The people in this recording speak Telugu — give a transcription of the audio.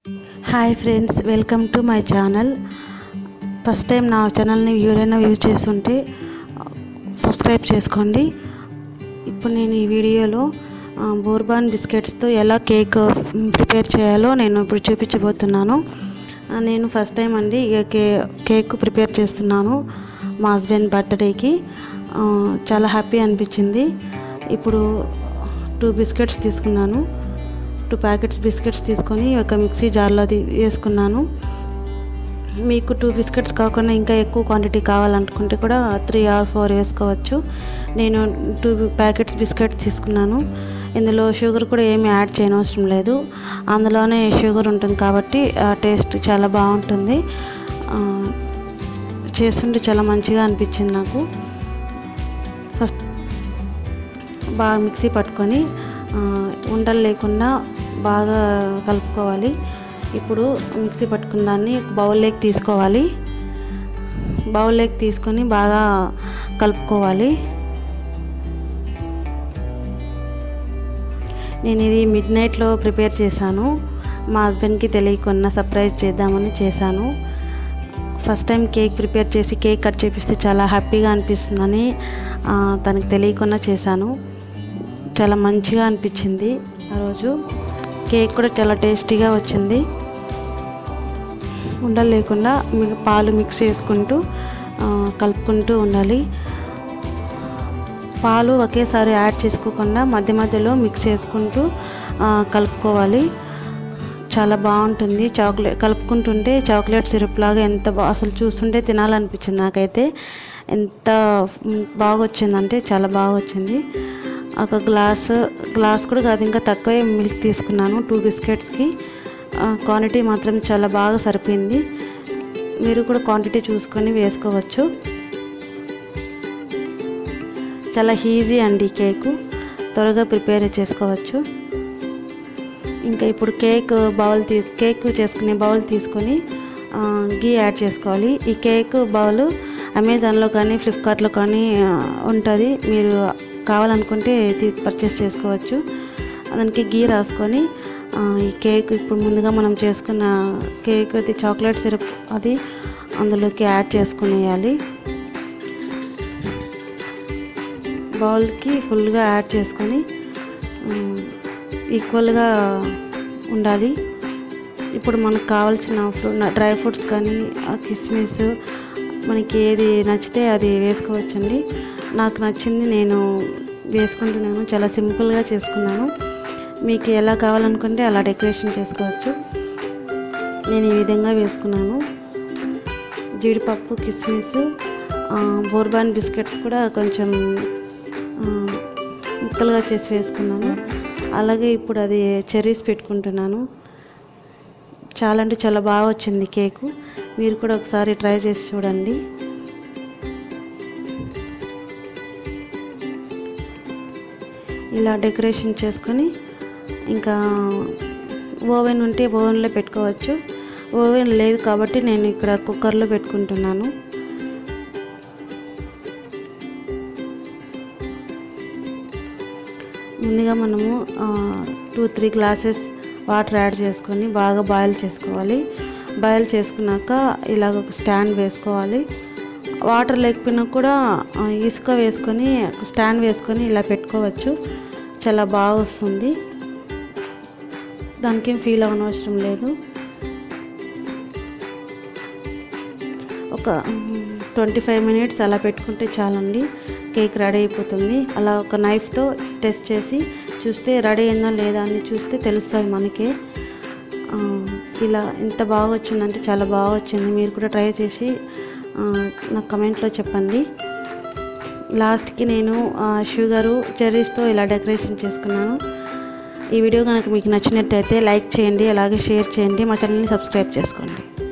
hi friends welcome to my channel first time నా ఛానల్ని ఎవరైనా యూజ్ చేస్తుంటే సబ్స్క్రైబ్ చేసుకోండి ఇప్పుడు నేను ఈ వీడియోలో ఆ, బోర్బాన్ బిస్కెట్స్తో ఎలా కేక్ ప్రిపేర్ చేయాలో నేను ఇప్పుడు చూపించబోతున్నాను ఆ, నేను ఫస్ట్ టైం అండి ఇక కే కేక్ ప్రిపేర్ చేస్తున్నాను మా హస్బెండ్ బర్త్డేకి ఆ, చాలా హ్యాపీ అనిపించింది ఇప్పుడు టూ బిస్కెట్స్ తీసుకున్నాను టూ ప్యాకెట్స్ బిస్కెట్స్ తీసుకొని ఒక మిక్సీ జార్లో తీ- వేసుకున్నాను మీకు టూ బిస్కెట్స్ కాకుండా ఇంకా ఎక్కువ క్వాంటిటీ కావాలనుకుంటే కూడా త్రీ ఆర్ ఫోర్ వేసుకోవచ్చు నేను టూ ప్యాకెట్స్ బిస్కెట్స్ తీసుకున్నాను ఇందులో షుగర్ కూడా ఏమీ యాడ్ చేయనవసరం లేదు అందులోనే షుగర్ ఉంటుంది కాబట్టి ఆ టేస్ట్ చాలా బాగుంటుంది ఆ, చేస్తుంటే చాలా మంచిగా అనిపించింది నాకు ఫస్ట్ బాగా మిక్సీ పట్టుకొని ఆ, ఉండలు లేకుండా బాగా కలుపుకోవాలి ఇప్పుడు మిక్సీ పట్టుకున్న దాన్ని బౌల్లోకి తీసుకోవాలి బౌల్లోకి తీసుకొని బాగా కలుపుకోవాలి నేను ఇది మిడ్ నైట్లో ప్రిపేర్ చేశాను మా హస్బెండ్కి తెలియకుండా సర్ప్రైజ్ చేద్దామని చేశాను ఫస్ట్ టైం కేక్ ప్రిపేర్ చేసి కేక్ కట్ చేపిస్తే చాలా హ్యాపీగా అనిపిస్తుందని ఆ, తనకు తెలియకుండా చేశాను చాలా మంచిగా అనిపించింది ఆ రోజు కేక్ కూడా చాలా టేస్టీగా వచ్చింది ఉండలు లేకుండా మిగ పాలు మిక్స్ చేసుకుంటూ ఆ, కలుపుకుంటూ ఉండాలి పాలు ఒకేసారి యాడ్ చేసుకోకుండా మధ్య మధ్యలో మిక్స్ చేసుకుంటూ ఆ, కలుపుకోవాలి చాలా బాగుంటుంది చాక్లెట్ కలుపుకుంటుంటే చాక్లెట్ సిరప్ లాగా ఎంత బా అసలు చూస్తుంటే తినాలనిపించింది నాకైతే ఎంత మ్, బాగా వచ్చిందంటే చాలా బాగా వచ్చింది ఒక గ్లాస్ గ్లాస్ కూడా కాదు ఇంకా తక్కువే మిల్క్ తీసుకున్నాను టూ బిస్కెట్స్కి క్వాంటిటీ మాత్రం చాలా బాగా సరిపోయింది మీరు కూడా క్వాంటిటీ చూసుకొని వేసుకోవచ్చు చాలా ఈజీ అండి ఈ కేకు త్వరగా ప్రిపేర్ చేసుకోవచ్చు ఇంకా ఇప్పుడు కేక్ బౌల్ తీసు కేక్ చేసుకునే బౌల్ తీసుకొని ఆ, గీ యాడ్ చేసుకోవాలి ఈ కేక్ బౌల్ అమెజాన్లో కానీ ఫ్లిప్కార్ట్లో కానీ ఆ, ఉంటుంది మీరు కావాలనుకుంటే తీ- పర్చేస్ చేసుకోవచ్చు దానికి గీ రాసుకొని ఆ, ఈ కేక్ ఇప్పుడు ముందుగా మనం చేసుకున్న కేక్ అది చాక్లెట్ సిరప్ అది అందులోకి యాడ్ చేసుకునేయాలి బౌల్కి ఫుల్గా యాడ్ చేసుకొని ఉమ్, ఈక్వల్గా ఉండాలి ఇప్పుడు మనకు కావాల్సిన ఫ్రూ- డ్రై ఫ్రూట్స్ కానీ ఆ కిస్మిస్ మనకి ఏది నచ్చితే అది వేసుకోవచ్చండి నాకు నచ్చింది నేను వేసుకుంటున్నాను చాలా సింపుల్గా చేసుకున్నాను మీకు ఎలా కావాలనుకుంటే అలా డెకరేషన్ చేసుకోవచ్చు నేను ఈ విధంగా వేసుకున్నాను జీడిపప్పు కిస్మిస్ ఆ, బోర్బాన్ బిస్కెట్స్ కూడా కొంచెం ఆ, ముక్కలుగా చేసి వేసుకున్నాను అలాగే ఇప్పుడు అది చెర్రీస్ పెట్టుకుంటున్నాను చాలా అంటే చాలా బాగా వచ్చింది కేకు మీరు కూడా ఒకసారి ట్రై చేసి చూడండి ఇలా డెకరేషన్ చేసుకొని ఇంకా ఓవెన్ ఉంటే ఓవెన్లో పెట్టుకోవచ్చు ఓవెన్ లేదు కాబట్టి నేను ఇక్కడ కుక్కర్లో పెట్టుకుంటున్నాను ముందుగా మనము two three glasses water add చేసుకొని బాగా బాయిల్ చేసుకోవాలి బాయిల్ చేసుకున్నాక ఇలాగ ఒక స్టాండ్ వేసుకోవాలి వాటర్ లేకపోయినా కూడా ఆ, ఇసుక వేసుకొని ఒక స్టాండ్ వేసుకొని ఇలా పెట్టుకోవచ్చు చాలా బాగా వస్తుంది దానికి ఏం ఫీల్ అవ్వనవసరం లేదు ఒక ట్వంటీ ఫైవ్ మినిట్స్ అలా పెట్టుకుంటే చాలండి కేక్ రెడీ అయిపోతుంది అలా ఒక నైఫ్తో టెస్ట్ చేసి చూస్తే రెడీ అయిందా లేదా అని చూస్తే తెలుస్తుంది మనకే ఆ, ఇలా ఎంత బాగా వచ్చిందంటే చాలా బాగా వచ్చింది మీరు కూడా ట్రై చేసి ఆ, నాకు కమెంట్లో చెప్పండి లాస్ట్కి నేను ఆ, షుగరు చెర్రీస్తో ఇలా డెకరేషన్ చేసుకున్నాను ఈ వీడియో కనుక మీకు నచ్చినట్టయితే లైక్ చేయండి అలాగే షేర్ చేయండి మా ఛానల్ని సబ్స్క్రైబ్ చేసుకోండి